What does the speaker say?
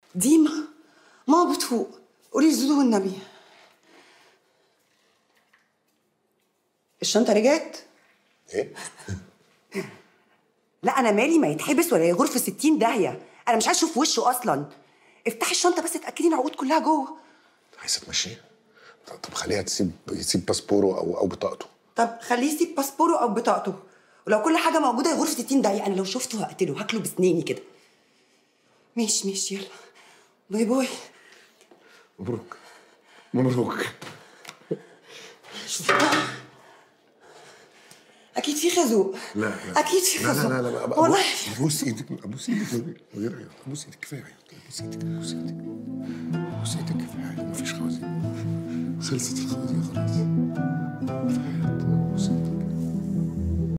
ديما ما بتفوق قولي لزوزو والنبي الشنطة رجعت؟ ايه لا أنا مالي ما يتحبس ولا يغور في 60 داهية أنا مش عايز أشوف وشه أصلا افتحي الشنطة بس اتأكدي إن العقود كلها جوه عايزه تمشيه طب- طب خليها تسيب يسيب باسبوره او او بطاقته طب خليه يسيب باسبوره أو بطاقته ولو كل حاجة موجودة يغور في 60 داهية أنا لو شفته هقتله هاكله بسنيني كده ماشي ماشي يلا باي باي مبروك مبروك شوف بقى اكيد في خازوق لا لا اكيد في لا خازوق لا لا لا والله ابوس ايدك ابوس ايدك من غير عياط ابوس ايدك كفايه عياط ابوس ايدك ابوس ايدك ابوس ايدك كفايه عياط مفيش خوازيق خلصت الخوازيق خلاص كفايه عياط ابوس ايدك